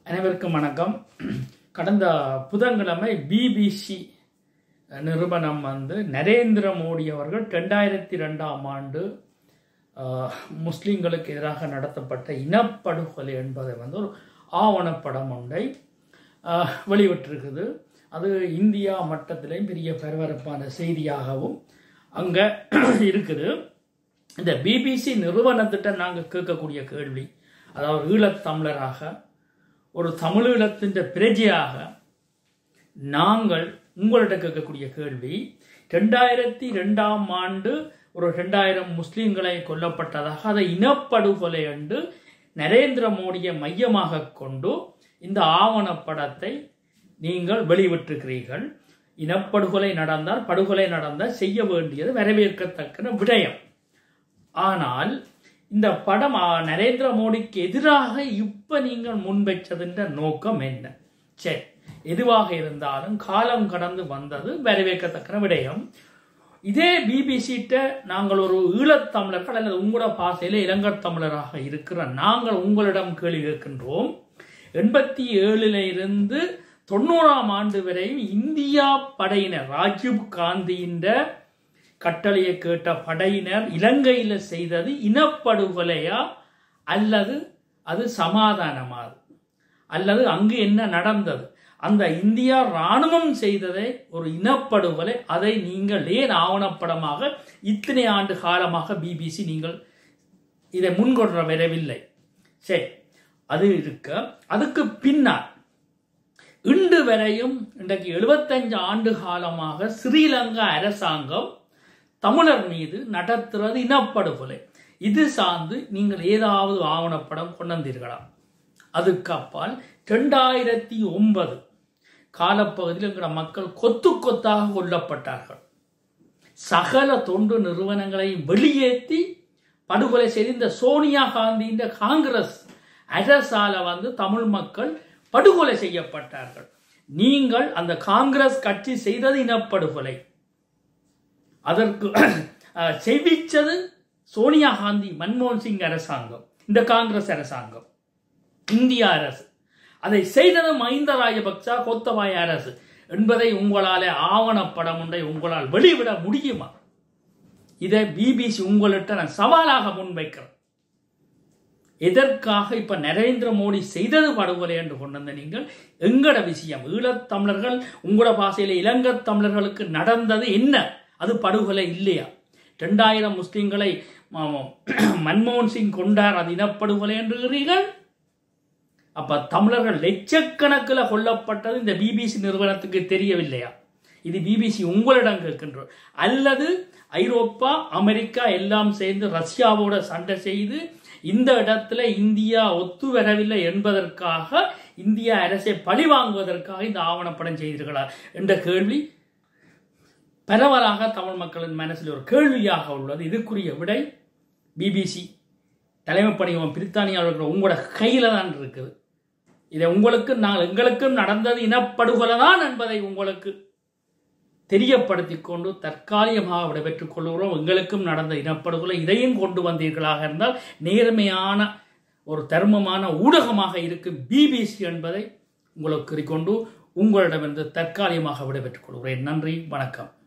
அனைவருக்கும் வணக்கம் கடந்த புதன்கிழமை பிபிசி நிறுவனம் வந்து நரேந்திர மோடி அவர்கள் ரெண்டாயிரத்தி ரெண்டாம் ஆண்டு ஆஹ், முஸ்லிம்களுக்கு எதிராக நடத்தப்பட்ட இனப்படுகொலை என்பதை வந்து ஒரு ஆவணப்படம் ஒன்றை ஆஹ், வெளியிட்டிருக்குது அது இந்தியா மட்டத்திலையும் பெரிய பரபரப்பான செய்தியாகவும் அங்கே இருக்குது இந்த பிபிசி நிறுவனத்திட்ட நாங்கள் கேட்கக்கூடிய கேள்வி அதாவது ஈழத்தமிழராக ஒரு தமிழீழத்தின் பிரஜையாக நாங்கள் உங்கள்கிட்ட கேட்கக்கூடிய கேள்வி ரெண்டாயிரத்தி ரெண்டாம் ஆண்டு ஒரு ரெண்டாயிரம் முஸ்லிம்களை கொல்லப்பட்டதாக அதை இனப்படுகொலை என்று நரேந்திர மோடியை மையமாக கொண்டு இந்த ஆவணப்படத்தை நீங்கள் வெளிவிட்டிருக்கிறீர்கள் இனப்படுகொலை நடந்தால் படுகொலை நடந்தால் செய்ய வேண்டியது வரவேற்கத்தக்க விடயம் ஆனால் இந்த படம் ஆ, நரேந்திர மோடிக்கு எதிராக இப்ப நீங்கள் முன்வைச்சதுன்ற நோக்கம் என்ன சரி எதுவாக இருந்தாலும் காலம் கடந்து வந்தது வரவேற்கத்தக்க விடயம் இதே பிபிசிட்ட நாங்கள் ஒரு ஈழத்தமிழர்கள் அல்லது உங்களோட பாசையில இலங்கத் தமிழராக இருக்கிற நாங்கள் உங்களிடம் கேள்வி கேட்கின்றோம் எண்பத்தி ஏழுல இருந்து தொண்ணூறாம் ஆண்டு வரையும் இந்தியா படையினர் ராஜீவ் காந்தியின் கட்டளையை கேட்ட படையினர் இலங்கையில் செய்தது இனப்படுகொலையா அல்லது அது சமாதானமா அல்லது அங்கு என்ன நடந்தது அந்த இந்தியா ராணுவம் செய்ததை ஒரு இனப்படுகொலை அதை நீங்கள் ஏன் ஆவணப்படமாக இத்தனை ஆண்டு காலமாக பிபிசி நீங்கள் இதை முன்கொண்டு வரவில்லை சரி அது இருக்க அதுக்கு பின்னால் இன்று வரையும் இன்றைக்கு எழுபத்தஞ்சு ஆண்டு காலமாக ஸ்ரீலங்கா அரசாங்கம் தமிழர் மீது நடத்துறது இனப்படுகொலை இது சார்ந்து நீங்கள் ஏதாவது ஆவணப்படம் கொண்டு வந்தீர்களா அதுக்கு அப்பால் ரெண்டாயிரத்தி ஒன்பது காலப்பகுதியில் எங்களோட மக்கள் கொத்து கொத்தாக கொல்லப்பட்டார்கள் சகல தொண்டு நிறுவனங்களை வெளியேற்றி படுகொலை செய்து இந்த சோனியா காந்தியின் காங்கிரஸ் அரசால வந்து தமிழ் மக்கள் படுகொலை செய்யப்பட்டார்கள் நீங்கள் அந்த காங்கிரஸ் கட்சி செய்தது இனப்படுகொலை அதற்கு அஹ், செவிச்சது சோனியா காந்தி மன்மோகன் சிங் அரசாங்கம் இந்த காங்கிரஸ் அரசாங்கம் இந்திய அரசு அதை செய்தது மஹிந்த ராஜபக்சா கோத்தபாய அரசு என்பதை உங்களால் ஆவணப்படம் ஒன்றை உங்களால் வெளிவிட முடியுமா இதை பிபிசி உங்கள்கிட்ட நான் சவாலாக முன்வைக்கிறேன் எதற்காக இப்ப நரேந்திர மோடி செய்தது படுகொலை என்று கொண்டு வந்த நீங்கள் எங்கட விஷயம் ஈழத் தமிழர்கள் உங்களோட பாசையில இலங்கத் தமிழர்களுக்கு நடந்தது என்ன அது படுகொலை இல்லையா ரெண்டாயிரம் முஸ்லிம்களை ம- மன்மோகன் சிங் கொண்டார் அது இனப்படுகொலை என்றுகிறீர்கள் அப்ப தமிழர்கள் லட்சக்கணக்கில் கொல்லப்பட்டது இந்த பிபிசி நிறுவனத்துக்கு தெரியவில்லையா இது பிபிசி உங்களிடம் கேட்கின்றோம் அல்லது ஐரோப்பா அமெரிக்கா எல்லாம் சேர்ந்து ரஷ்யாவோட சண்டை செய்து இந்த இடத்துல இந்தியா ஒத்து வரவில்லை என்பதற்காக இந்திய அரசை பழி வாங்குவதற்காக இந்த ஆவணப்படம் செய்தீர்களா என்ற கேள்வி பரவலாக தமிழ் மக்களின் மனசில் ஒரு கேள்வியாக உள்ளது இதுக்குரிய விடை பிபிசி தலைமை பணியகம் பிரித்தானியாவில் இருக்கிற உங்களோட கையில தான் இருக்குது இதை உங்களுக்கு நான் எங்களுக்கும் நடந்தது இனப்படுகொலை தான் என்பதை உங்களுக்கு தெரியப்படுத்திக் கொண்டு தற்காலிகமாக விடைபெற்றுக் கொள்கிறோம் எங்களுக்கும் நடந்த இனப்படுகொலை இதையும் கொண்டு வந்தீர்களாக இருந்தால் நேர்மையான ஒரு தர்மமான ஊடகமாக இருக்கும் பிபிசி என்பதை உங்களுக்கு கூறிக்கொண்டு உங்களிடமிருந்து தற்காலிகமாக விடைபெற்றுக் கொள்கிறேன் நன்றி வணக்கம்